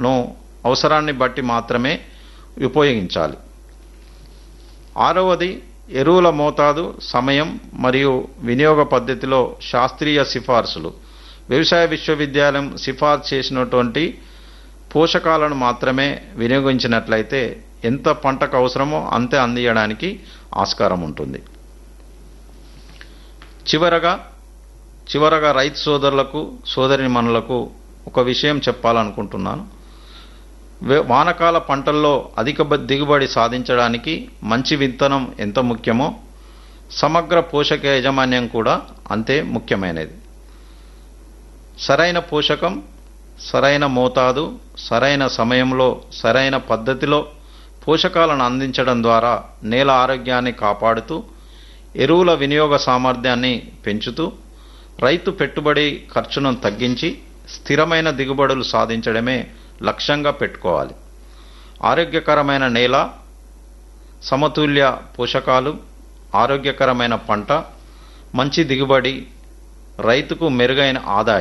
ను అవసరాన్ని బట్టి మాత్రమే ఉపయోగించాలి ఆరవది ఎరువుల మోతాదు సమయం మరియు వినియోగ పద్ధతిలో శాస్త్రీయ సిఫార్సులు వ్యవసాయ విశ్వవిద్యాలయం సిఫార్సు చేసినటువంటి పోషకాలను మాత్రమే వినియోగించినట్లయితే ఎంత పంటకు అవసరమో అంతే అందియడానికి ఆస్కారం ఉంటుంది చివరగా చివరగా రైతు సోదరులకు సోదరిమణులకు ఒక విషయం చెప్పాలనుకుంటున్నాను వే- వానకాల పంటల్లో అధిక బ- దిగుబడి సాధించడానికి మంచి విత్తనం ఎంత ముఖ్యమో సమగ్ర పోషక యాజమాన్యం కూడా అంతే ముఖ్యమైనది సరైన పోషకం సరైన మోతాదు సరైన సమయంలో సరైన పద్ధతిలో పోషకాలను అందించడం ద్వారా నేల ఆరోగ్యాన్ని కాపాడుతూ ఎరువుల వినియోగ సామర్థ్యాన్ని పెంచుతూ రైతు పెట్టుబడి ఖర్చును తగ్గించి స్థిరమైన దిగుబడులు సాధించడమే లక్ష్యంగా పెట్టుకోవాలి ఆరోగ్యకరమైన నేల సమతుల్య పోషకాలు ఆరోగ్యకరమైన పంట మంచి దిగుబడి రైతుకు మెరుగైన ఆదాయం